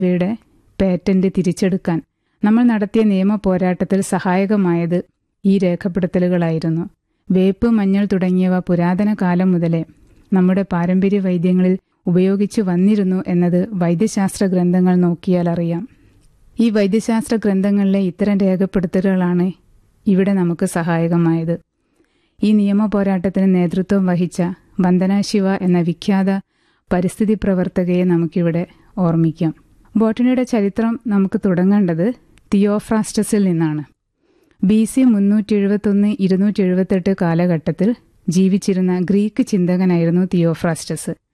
ഇവയുടെ പേറ്റന്റ് തിരിച്ചെടുക്കാൻ നമ്മൾ നടത്തിയ നിയമ പോരാട്ടത്തിൽ സഹായകമായത് ഈ രേഖപ്പെടുത്തലുകളായിരുന്നു വേപ്പ് മഞ്ഞൾ തുടങ്ങിയവ പുരാതന കാലം മുതലേ നമ്മുടെ പാരമ്പര്യ വൈദ്യങ്ങളിൽ ഉപയോഗിച്ചു വന്നിരുന്നു എന്നത് വൈദ്യശാസ്ത്ര ഗ്രന്ഥങ്ങൾ നോക്കിയാൽ അറിയാം ഈ വൈദ്യശാസ്ത്ര ഗ്രന്ഥങ്ങളിലെ ഇത്തരം രേഖപ്പെടുത്തലുകളാണ് ഇവിടെ നമുക്ക് സഹായകമായത് ഈ നിയമ പോരാട്ടത്തിന് നേതൃത്വം വഹിച്ച വന്ദന ശിവ എന്ന വിഖ്യാത പരിസ്ഥിതി പ്രവർത്തകയെ നമുക്കിവിടെ ഓർമ്മിക്കാം ബോട്ടണിയുടെ ചരിത്രം നമുക്ക് തുടങ്ങേണ്ടത് തിയോഫ്രാസ്റ്റസിൽ നിന്നാണ് ബി സി മുന്നൂറ്റി എഴുപത്തൊന്ന് ഇരുന്നൂറ്റി എഴുപത്തെട്ട് കാലഘട്ടത്തിൽ ജീവിച്ചിരുന്ന ഗ്രീക്ക് ചിന്തകനായിരുന്നു തിയോഫ്രാസ്റ്റസ്